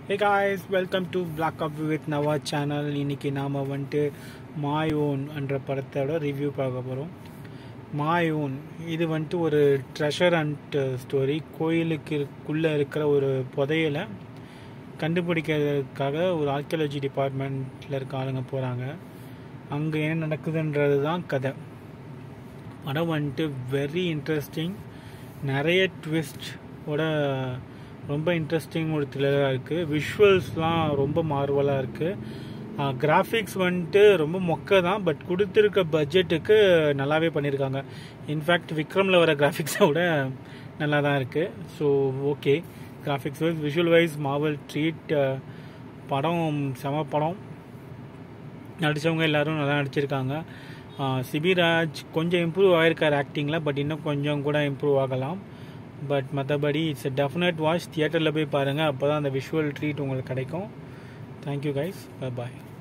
hey guys welcome to blog up with Nava channel இன்னைக்கு நாம் வந்துட்டு மாய் ஓன் என்ற படத்தோட ரிவ்யூ பார்க்க போகிறோம் மாய் ஓன் இது வந்துட்டு ஒரு ட்ரெஷர் அண்ட் ஸ்டோரி கோயிலுக்குள்ளே இருக்கிற ஒரு புதையலை கண்டுபிடிக்கிறதுக்காக ஒரு ஆர்கியாலஜி டிபார்ட்மெண்ட்டில் இருக்க ஆளுங்க போகிறாங்க அங்கே என்ன நடக்குதுன்றது தான் கதை படம் வந்துட்டு வெரி இன்ட்ரெஸ்டிங் நிறைய ட்விஸ்ட் ஓட ரொம்ப இன்ட்ரெஸ்டிங் ஒரு த்ரில்லராக இருக்குது விஷுவல்ஸ்லாம் ரொம்ப மார்வலாக இருக்குது கிராஃபிக்ஸ் வந்துட்டு ரொம்ப மொக்க தான் பட் கொடுத்துருக்க பட்ஜெட்டுக்கு நல்லாவே பண்ணியிருக்காங்க இன்ஃபேக்ட் விக்ரமில் வர கிராஃபிக்ஸை விட நல்லா தான் இருக்குது so okay graphics wise visual wise Marvel treat படம் செம படம் நடித்தவங்க எல்லோரும் நல்லா நடிச்சிருக்காங்க சிபிராஜ் கொஞ்சம் இம்ப்ரூவ் ஆகிருக்கார் ஆக்டிங்கில் பட் இன்னும் கொஞ்சம் கூட இம்ப்ரூவ் ஆகலாம் பட் மற்றபடி இட்ஸ் எ டெஃபினட் வாட்ச் தியேட்டரில் போய் பாருங்கள் அப்போ தான் அந்த விஷுவல் ட்ரீட் உங்களுக்கு கிடைக்கும் தேங்க்யூ கைஸ் பாய்